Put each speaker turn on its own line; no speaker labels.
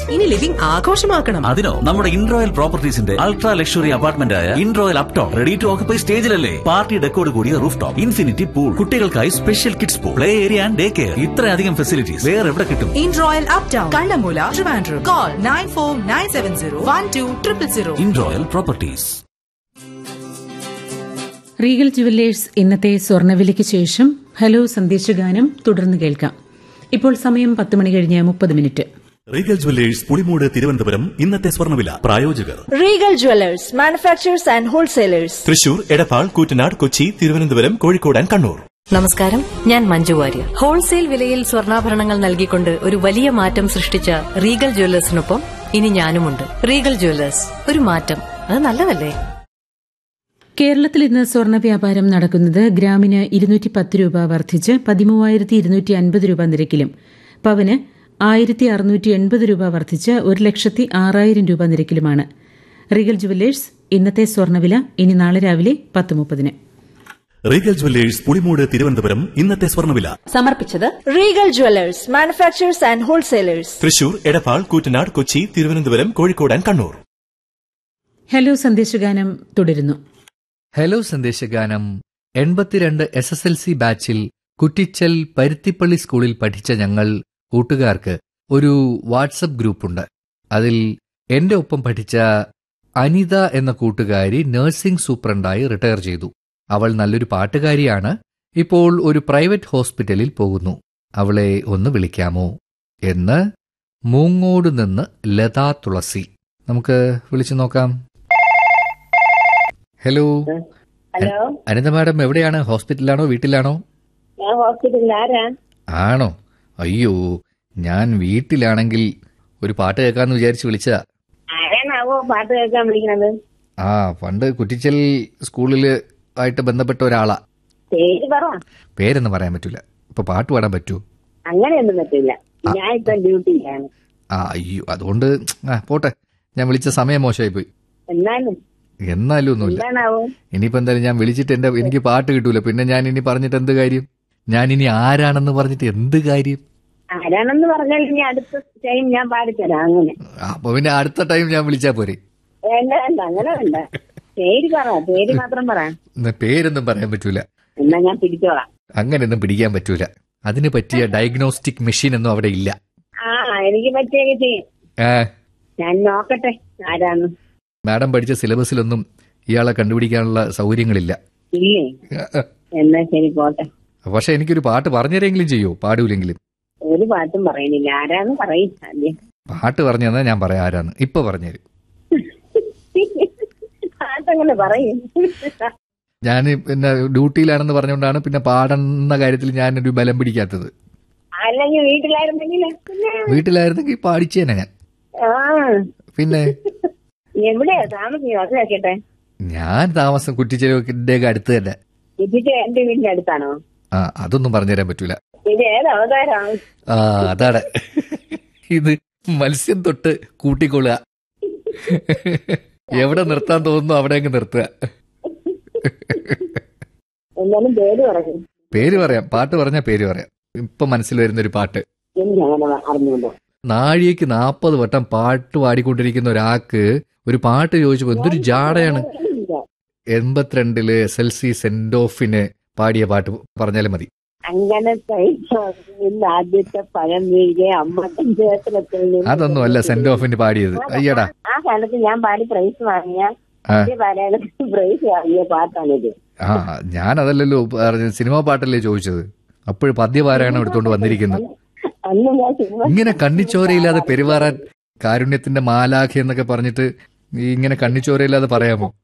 ഇനി ലിവിംഗ് ആഘോഷമാക്കണം
അതിനോ നമ്മുടെ ഇൻറോയൽ പ്രോപ്പർട്ടീസിന്റെ അൾട്രാ ലക്ഷറി അപ്പാർട്ട്മെന്റ് ആയ In Royal uptown ready to occupy സ്റ്റേജിലല്ലേ പാർട്ടി ഡെക്കോട് കൂടിയ റൂഫ് ടോപ്പ് ഇൻഫിനിറ്റി പൂൾ കുട്ടികൾക്കായി special kids pool play area and day care ഇത്രയധികം ഫെസിലിറ്റീസ് വേറെ എവിടെ കിട്ടും
in royal up town Kallamoola Trivandrum call nine four nine seven zero one two triple zero
In Royal properties
Regal jewellers ഇന്നത്തെ സ്വർണ്ണവിലയ്ക്ക് ശേഷം hello സന്ദേശഗാനം തുടർന്ന് കേൾക്കാം ഇപ്പോൾ സമയം പത്ത് മണി കഴിഞ്ഞ് മുപ്പത് minute
Regal jewellers Pulimoodu Thiruvananthapuram ഇന്നത്തെ സ്വർണ്ണവില പ്രായോജകർ
Regal Jewelers, manufacturers and wholesalers.
Thrissur Edappal Koottanad Kochi Thiruvananthapuram Kozhikode and Kannur
നമസ്കാരം ഞാൻ മഞ്ജു വാര്യർ ഹോൾസെയിൽ വിലയിൽ സ്വർണ്ണാഭരണങ്ങൾ നൽകിക്കൊണ്ട് ഒരു വലിയ മാറ്റം സൃഷ്ടിച്ച റീഗൽ ജ്വല്ലേഴ്സിനൊപ്പം ഇനി ഞാനുമുണ്ട് റീഗൽ ജ്വല്ലേഴ്സ് ഒരു മാറ്റം അത് നല്ലതല്ലേ
കേരളത്തിൽ ഇന്ന് സ്വർണ്ണ വ്യാപാരം നടക്കുന്നത് ഗ്രാമിന് ഇരുന്നൂറ്റി പത്ത് രൂപ വർദ്ധിച്ച് പതിമൂവായിരത്തി ഇരുന്നൂറ്റി അൻപത് രൂപ നിരക്കിലും പവന് ആയിരത്തി അറുന്നൂറ്റി എൺപത് രൂപ വർദ്ധിച്ച് ഒരു ലക്ഷത്തി ആറായിരം രൂപ നിരക്കിലുമാണ് റീഗൽ ജുവല്ലേഴ്സ് ഇന്നത്തെ സ്വർണ്ണവില ഇനി നാളെ രാവിലെ പത്ത് മുപ്പതിന്
റീഗൽ ജുവല്ലേഴ്സ് പുളിമൂട് തിരുവനന്തപുരം ഇന്നത്തെ സ്വർണ്ണവില
സമർപ്പിച്ചത്
Regal Jewelers, manufacturers and wholesalers.
Thrissur Edappal Koottanad Kochi Thiruvananthapuram Kozhikode and Kannur
hello സന്ദേശഗാനം തുടരുന്നു
ഹലോ സന്ദേശഗാനം എൺപത്തിരണ്ട് എസ് എസ് എൽ സി ബാച്ചിൽ കുറ്റിച്ചൽ പരുത്തിപ്പള്ളി സ്കൂളിൽ പഠിച്ച ഞങ്ങൾ കൂട്ടുകാർക്ക് ഒരു വാട്സപ്പ് ഗ്രൂപ്പുണ്ട് അതിൽ എന്റെ ഒപ്പം പഠിച്ച അനിത എന്ന കൂട്ടുകാരി നഴ്സിംഗ് സൂപ്രണ്ടായി റിട്ടയർ ചെയ്തു അവൾ നല്ലൊരു പാട്ടുകാരിയാണ് ഇപ്പോൾ ഒരു പ്രൈവറ്റ് ഹോസ്പിറ്റലിൽ പോകുന്നു അവളെ ഒന്ന് വിളിക്കാമോ എന്ന് മൂങ്ങോട് നിന്ന് ലതാ തുളസി നമുക്ക് വിളിച്ചു നോക്കാം ഹലോ
ഹലോ
അനിത മാഡം എവിടെയാണ് ഹോസ്പിറ്റലിലാണോ വീട്ടിലാണോ
ഞാൻ ഹോസ്പിറ്റലിൽ ആരാ
ആണോ അയ്യോ ഞാൻ വീട്ടിലാണെങ്കിൽ ഒരു പാട്ട് കേൾക്കാന്ന് വിചാരിച്ച് വിളിച്ചതാ
ആരാണാവോ പാട്ട് കേൾക്കാൻ വിളിക്കണത്
ആ പണ്ട് കുറ്റിച്ചൽ സ്കൂളിൽ ആയിട്ട് ബന്ധപ്പെട്ട ഒരാളാ
പേര് പറ
പേരെന്ന് പറയാൻ പറ്റൂല ഇപ്പൊ പാട്ട് പാടാൻ പറ്റൂ
അങ്ങനെയൊന്നും പറ്റില്ല ഞാൻ ഇപ്പൊ ഡ്യൂട്ടിയിലാണ്
ആ അയ്യോ അതുകൊണ്ട് ആ പോട്ടെ ഞാൻ വിളിച്ച സമയം മോശമായി പോയി
എന്നാലും
എന്നാലും ഒന്നുമില്ല
എന്താണാവോ
ഇനിയിപ്പോ എന്തായാലും ഞാൻ വിളിച്ചിട്ട് എന്റെ എനിക്ക് പാട്ട് കിട്ടൂല പിന്നെ ഞാൻ ഇനി പറഞ്ഞിട്ട് എന്ത് കാര്യം ഞാൻ ഇനി ആരാണെന്ന് പറഞ്ഞിട്ട് എന്ത് കാര്യം
ആരാണെന്ന് പറഞ്ഞാൽ ഇനി അടുത്ത ടൈം ഞാൻ പാടിത്തരാം അങ്ങനെ
അപ്പൊ പിന്നെ അടുത്ത ടൈം ഞാൻ വിളിച്ചാ പോരെ
വേണ്ട വേണ്ട അങ്ങനെ വേണ്ട പേര് പറ പേര് മാത്രം പറ
എന്നാ പേരൊന്നും പറയാൻ പറ്റൂല
എന്നാ ഞാൻ പിടിച്ചോളാം
അങ്ങനെയൊന്നും പിടിക്കാൻ പറ്റൂല അതിന് പറ്റിയ ഡയഗ്നോസ്റ്റിക് മെഷീൻ ഒന്നും അവിടെ ഇല്ല
ആ എനിക്ക് പറ്റിയൊക്കെ ചെയ്യും
ആ,
ഞാൻ നോക്കട്ടെ ആരാന്ന്
മാഡം പഠിച്ച സിലബസിലൊന്നും ഇയാളെ കണ്ടുപിടിക്കാനുള്ള സൗകര്യങ്ങളില്ല
ഇല്ലേ
ആ, ആ.
എന്നാ ശരി പോട്ടെ
പക്ഷെ എനിക്കൊരു പാട്ട് പറഞ്ഞുതരെങ്കിലും ചെയ്യോ പാടൂലെങ്കിലും
ഒരു പാട്ടും പറയുന്നില്ല ആരാന്ന് പറയും ആദ്യം
പാട്ട് പറഞ്ഞു തന്നാൽ ഞാൻ പറയാം ആരാന്ന് ഇപ്പൊ പറഞ്ഞുതരും
പാട്ടങ്ങനെ പറയും
ഞാൻ പിന്നെ ഡ്യൂട്ടിയിലാണെന്ന് പറഞ്ഞുകൊണ്ടാണ് പിന്നെ പാടുന്ന കാര്യത്തിൽ ഞാനൊരു ബലം പിടിക്കാത്തത്
അല്ലെങ്കിൽ വീട്ടിലായിരുന്നെങ്കിൽ പിന്നെ
വീട്ടിലായിരുന്നെങ്കിൽ പാടിച്ചേനെ ഞാൻ
ആ
പിന്നെ
എവിടെയാ താമസിക്കുന്നത് അത് കേട്ടെ
ഞാൻ താമസം കുറ്റിച്ചെരുവിന്റെ അടുത്ത് തന്നെ
ഇതിന്റെ എന്റെ വീടിന്റെ അടുത്താണോ
ആ അതൊന്നും പറഞ്ഞുതരാൻ പറ്റൂല
ഇത് ഏത് അവതാരമാണ്
ആ അതാണ് ഇത് മത്സ്യം തൊട്ട് കൂട്ടിക്കൊള്ളുക എവിടെ നിർത്താൻ തോന്നുന്നു അവിടെ അങ്ങ് നിർത്തുക
എന്നാലും പേര് പറയും
പേര് പറയാം പാട്ട് പറഞ്ഞാൽ പേര് പറയാം ഇപ്പൊ മനസ്സിൽ വരുന്ന ഒരു പാട്ട്
എനിക്ക് അങ്ങനെ അറിഞ്ഞുണ്ടോ
നാഴികക്ക് നാൽപ്പത് വട്ടം പാട്ട് പാടിക്കൊണ്ടിരിക്കുന്ന ഒരാൾക്ക് ഒരു പാട്ട് ചോദിച്ചപ്പോ എന്തൊരു ജാടയാണ് എൺപത്തിരണ്ടില് എസ് എൽ സി സെന്റ് ഓഫിന് പാടിയ പാട്ട് പറഞ്ഞാലും മതി
അങ്ങനെ ഇന്ന് ആദ്യത്തെ പഴം വീഴുക അമ്പത്തഞ്ച് വയസ്സിലെത്തിൽ നിന്ന്
അതൊന്നും അല്ല സെന്റ് ഓഫിന് പാടിയത് അയ്യടാ
ആ കാലത്ത് ഞാൻ പാടി പ്രൈസ് വാങ്ങിയ
ആ.
ആദ്യ പാരായണത്തിൽ പ്രൈസ് വാങ്ങിയ പാട്ടാണിത്
ആ ഞാൻ അതല്ലല്ലോ പറഞ്ഞത് സിനിമാ പാട്ടല്ലേ ചോദിച്ചത് അപ്പോഴും പദ്യപാരായണം എടുത്തുകൊണ്ട് വന്നിരിക്കുന്നത്
അന്ന് ഞാൻ സിനിമ
ഇങ്ങനെ കണ്ണിച്ചോരയില്ലാതെ പെരുമാറാൻ കാരുണ്യത്തിന്റെ മാലാഖ എന്നൊക്കെ പറഞ്ഞിട്ട് ഈ ഇങ്ങനെ കണ്ണിച്ചോരയില്ലാതെ പറയാമോ